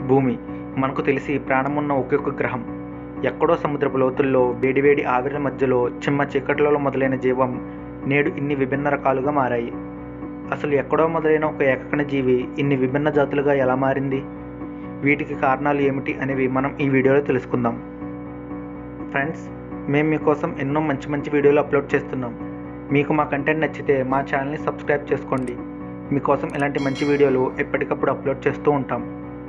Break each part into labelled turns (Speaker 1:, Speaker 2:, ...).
Speaker 1: భూమి మనకు తెలిసి ప్రాణమున్న ఒకే ఒక గ్రహం ఎక్కడో సముద్రపు లోతుల్లో వేడివేడి ఆవిరి మధ్యలో చిమ్మ చీకట్లలో మొదలైన జీవం నేడు ఇన్ని విభిన్న రకాలుగా మారాయి అసలు ఎక్కడో మొదలైన ఒక ఏకకణ జీవి ఇన్ని విభిన్న జాతులుగా ఎలా మారింది వీటికి కారణాలు ఏమిటి అనేవి మనం ఈ వీడియోలో తెలుసుకుందాం ఫ్రెండ్స్ మేము మీకోసం ఎన్నో మంచి మంచి వీడియోలు అప్లోడ్ చేస్తున్నాం మీకు మా కంటెంట్ నచ్చితే మా ఛానల్ని సబ్స్క్రైబ్ చేసుకోండి మీకోసం ఇలాంటి మంచి వీడియోలు ఎప్పటికప్పుడు అప్లోడ్ చేస్తూ ఉంటాం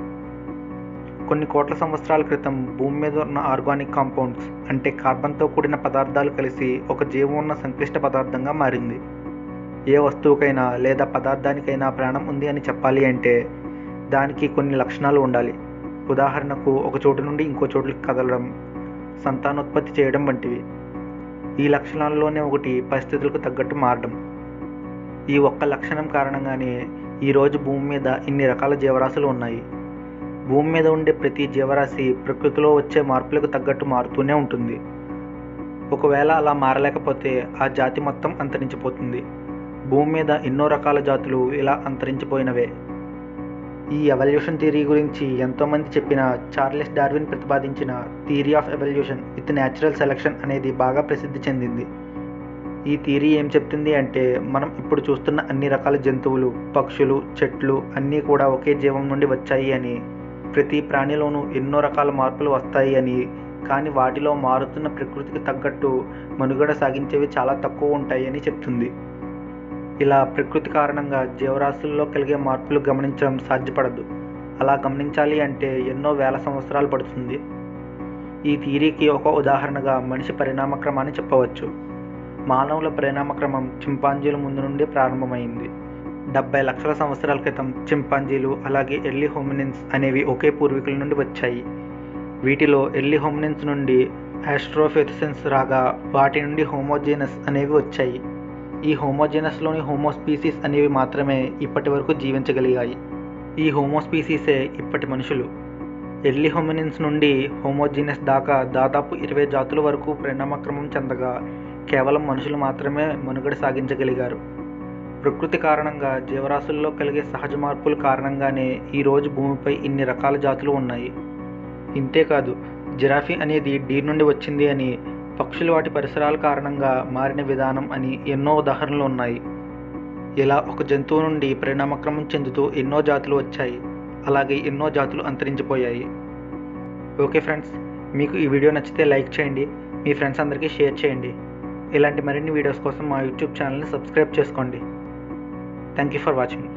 Speaker 1: కొన్ని కోట్ల సంవత్సరాల క్రితం భూమి మీద ఉన్న ఆర్గానిక్ కాంపౌండ్స్ అంటే కార్బన్తో కూడిన పదార్థాలు కలిసి ఒక జీవం ఉన్న సంక్లిష్ట పదార్థంగా మారింది ఏ వస్తువుకైనా లేదా పదార్థానికైనా ప్రాణం ఉంది అని చెప్పాలి అంటే దానికి కొన్ని లక్షణాలు ఉండాలి ఉదాహరణకు ఒక చోటు నుండి ఇంకో చోటుకి కదలడం సంతానోత్పత్తి చేయడం వంటివి ఈ లక్షణాల్లోనే ఒకటి పరిస్థితులకు తగ్గట్టు మారడం ఈ ఒక్క లక్షణం కారణంగానే ఈరోజు భూమి మీద ఇన్ని రకాల జీవరాశులు ఉన్నాయి భూమి మీద ఉండే ప్రతి జీవరాశి ప్రకృతిలో వచ్చే మార్పులకు తగ్గట్టు మారుతూనే ఉంటుంది ఒకవేళ అలా మారలేకపోతే ఆ జాతి మొత్తం అంతరించిపోతుంది భూమి మీద ఎన్నో రకాల జాతులు ఇలా అంతరించిపోయినవే ఈ ఎవల్యూషన్ థియరీ గురించి ఎంతోమంది చెప్పిన చార్లెస్ డార్విన్ ప్రతిపాదించిన theory of evolution with natural selection అనేది బాగా ప్రసిద్ధి చెందింది ఈ థియరీ ఏం చెప్తుంది అంటే మనం ఇప్పుడు చూస్తున్న అన్ని రకాల జంతువులు పక్షులు చెట్లు అన్నీ కూడా ఒకే జీవం నుండి వచ్చాయి అని ప్రతి ప్రాణిలోనూ ఎన్నో రకాల మార్పులు వస్తాయి అని కానీ వాటిలో మారుతున్న ప్రకృతికి తగ్గట్టు మనుగడ సాగించేవి చాలా తక్కువ ఉంటాయి అని చెప్తుంది ఇలా ప్రకృతి కారణంగా జీవరాశుల్లో కలిగే మార్పులు గమనించడం సాధ్యపడదు అలా గమనించాలి అంటే ఎన్నో వేల సంవత్సరాలు పడుతుంది ఈ థియరీకి ఒక ఉదాహరణగా మనిషి పరిణామక్రమాన్ని చెప్పవచ్చు మానవుల పరిణామక్రమం చింపాంజీల ముందు నుండి ప్రారంభమైంది డెబ్బై లక్షల సంవత్సరాల క్రితం చింపాంజీలు అలాగే ఎర్లీ హోమినిన్స్ అనేవి ఒకే పూర్వీకుల నుండి వచ్చాయి వీటిలో ఎర్లీ హోమినిన్స్ నుండి ఆస్ట్రోఫెథిసెన్స్ రాగా వాటి నుండి హోమోజీనస్ అనేవి వచ్చాయి ఈ హోమోజీనస్లోని హోమోస్పీసీస్ అనేవి మాత్రమే ఇప్పటి వరకు జీవించగలిగాయి ఈ హోమోస్పీసీసే ఇప్పటి మనుషులు ఎర్లీ హోమినిన్స్ నుండి హోమోజీనస్ దాకా దాదాపు ఇరవై జాతుల వరకు పరిణామక్రమం చెందగా కేవలం మనుషులు మాత్రమే మనుగడ సాగించగలిగారు ప్రకృతి కారణంగా జీవరాశుల్లో కలిగే సహజ మార్పుల కారణంగానే ఈరోజు భూమిపై ఇన్ని రకాల జాతులు ఉన్నాయి ఇంతేకాదు జిరాఫీ అనేది డీ నుండి వచ్చింది అని పక్షులు వాటి పరిసరాల కారణంగా మారిన విధానం అని ఎన్నో ఉదాహరణలు ఉన్నాయి ఇలా ఒక జంతువు నుండి పరిణామక్రమం చెందుతూ ఎన్నో జాతులు వచ్చాయి అలాగే ఎన్నో జాతులు అంతరించిపోయాయి ఓకే ఫ్రెండ్స్ మీకు ఈ వీడియో నచ్చితే లైక్ చేయండి మీ ఫ్రెండ్స్ అందరికీ షేర్ చేయండి ఇలాంటి మరిన్ని వీడియోస్ కోసం మా యూట్యూబ్ ఛానల్ని సబ్స్క్రైబ్ చేసుకోండి థ్యాంక్ యూ ఫర్ వాచింగ్